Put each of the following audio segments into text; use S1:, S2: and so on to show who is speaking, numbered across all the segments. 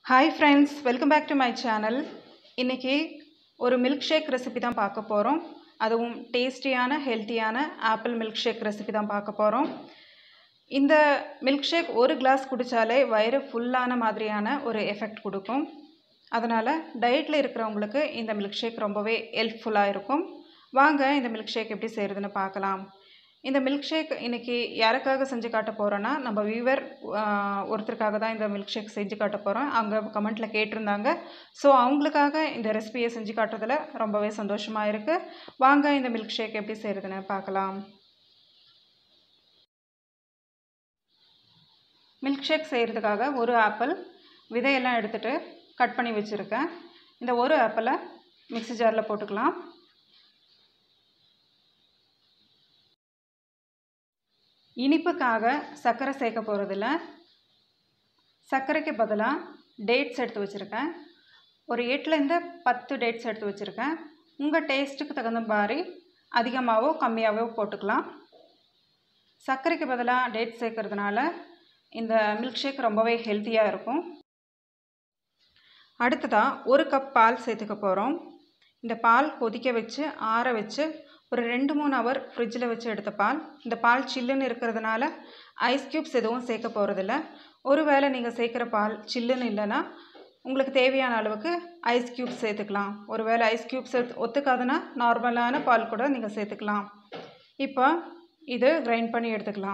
S1: hi friends welcome back to my channel இன்றைக்கி ஒரு milk shake recipe தான் பார்க்க போகிறோம் அதுவும் டேஸ்டியான ஹெல்த்தியான ஆப்பிள் மில்க் ஷேக் ரெசிபி தான் பார்க்க போகிறோம் இந்த மில்க் ஷேக் ஒரு கிளாஸ் குடித்தாலே வயிறு ஃபுல்லான மாதிரியான ஒரு எஃபெக்ட் கொடுக்கும் அதனால் டயட்டில் இருக்கிறவங்களுக்கு இந்த மில்க் ஷேக் ரொம்பவே ஹெல்ப்ஃபுல்லாக இருக்கும் வாங்க இந்த மில்க் ஷேக் எப்படி செய்கிறதுன்னு பார்க்கலாம் இந்த மில்க் ஷேக் இன்றைக்கி யாருக்காக செஞ்சு காட்ட போகிறோன்னா நம்ம வியூவர் ஒருத்தருக்காக தான் இந்த மில்க் ஷேக் செஞ்சு காட்ட போகிறோம் அவங்க கமெண்ட்டில் கேட்டிருந்தாங்க ஸோ அவங்களுக்காக இந்த ரெசிபியை செஞ்சு காட்டுறதுல ரொம்பவே சந்தோஷமாக இருக்குது வாங்க இந்த மில்க் ஷேக் எப்படி செய்கிறதுன்னு பார்க்கலாம் மில்க் ஷேக் செய்கிறதுக்காக ஒரு ஆப்பிள் விதையெல்லாம் எடுத்துகிட்டு கட் பண்ணி வச்சுருக்கேன் இந்த ஒரு ஆப்பிளை மிக்ஸி ஜாரில் போட்டுக்கலாம் இனிப்புக்காக சர்க்கரை சேர்க்க போகிறதில்ல சர்க்கரைக்கு பதிலாக டேட்ஸ் எடுத்து வச்சுருக்கேன் ஒரு எட்டுலேருந்து பத்து டேட்ஸ் எடுத்து வச்சுருக்கேன் உங்கள் டேஸ்ட்டுக்கு தகுந்த மாதிரி அதிகமாகவோ கம்மியாகவோ போட்டுக்கலாம் சர்க்கரைக்கு பதிலாக டேட்ஸ் சேர்க்கறதுனால இந்த மில்க் ஷேக் ரொம்பவே ஹெல்த்தியாக இருக்கும் அடுத்ததாக ஒரு கப் பால் சேர்த்துக்க போகிறோம் இந்த பால் கொதிக்க வச்சு ஆற வச்சு ஒரு ரெண்டு மூணு ஹவர் ஃப்ரிட்ஜில் வச்சு எடுத்த பால் இந்த பால் சில்லுன்னு இருக்கிறதுனால ஐஸ் க்யூப்ஸ் எதுவும் சேர்க்க போகிறதில்ல ஒருவேளை நீங்கள் சேர்க்குற பால் சில்லுன்னு இல்லைன்னா உங்களுக்கு தேவையான அளவுக்கு ஐஸ் க்யூப்ஸ் சேர்த்துக்கலாம் ஒருவேளை ஐஸ் க்யூப்ஸ் ஒத்துக்காதுன்னா நார்மலான பால் கூட நீங்கள் சேர்த்துக்கலாம் இப்போ இது கிரைண்ட் பண்ணி எடுத்துக்கலாம்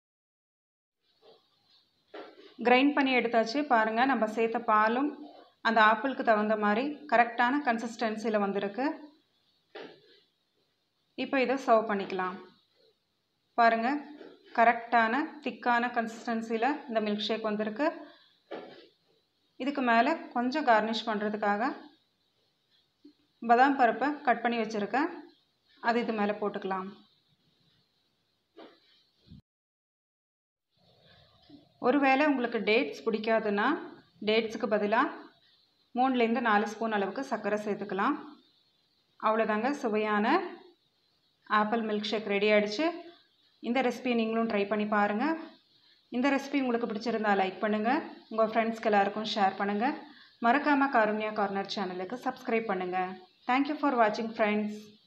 S1: கிரைண்ட் பண்ணி எடுத்தாச்சு பாருங்கள் நம்ம சேர்த்த பாலும் அந்த ஆப்பிளுக்கு தகுந்த மாதிரி கரெக்டான கன்சிஸ்டன்சியில் வந்திருக்கு இப்போ இதை சர்வ் பண்ணிக்கலாம் பாருங்கள் கரெக்டான திக்கான கன்சிஸ்டன்சியில் இந்த மில்க் ஷேக் வந்திருக்கு இதுக்கு மேலே கொஞ்சம் கார்னிஷ் பண்ணுறதுக்காக பதாம் பருப்பை கட் பண்ணி வச்சுருக்கேன் அது இது மேலே போட்டுக்கலாம் ஒருவேளை உங்களுக்கு டேட்ஸ் பிடிக்காதுன்னா டேட்ஸுக்கு பதிலாக மூணுலேருந்து நாலு ஸ்பூன் அளவுக்கு சர்க்கரை சேர்த்துக்கலாம் அவ்வளோதாங்க சுவையான ஆப்பிள் மில்க் ஷேக் ரெடி ஆகிடுச்சு இந்த ரெசிபி நீங்களும் ட்ரை பண்ணி பாருங்கள் இந்த ரெசிபி உங்களுக்கு பிடிச்சிருந்தா லைக் பண்ணுங்கள் உங்கள் ஃப்ரெண்ட்ஸ்க்கு எல்லாருக்கும் ஷேர் பண்ணுங்கள் மறக்காமல் காருண்யா கார்னர் சேனலுக்கு சப்ஸ்கிரைப் பண்ணுங்கள் தேங்க்யூ ஃபார் வாட்சிங் ஃப்ரெண்ட்ஸ்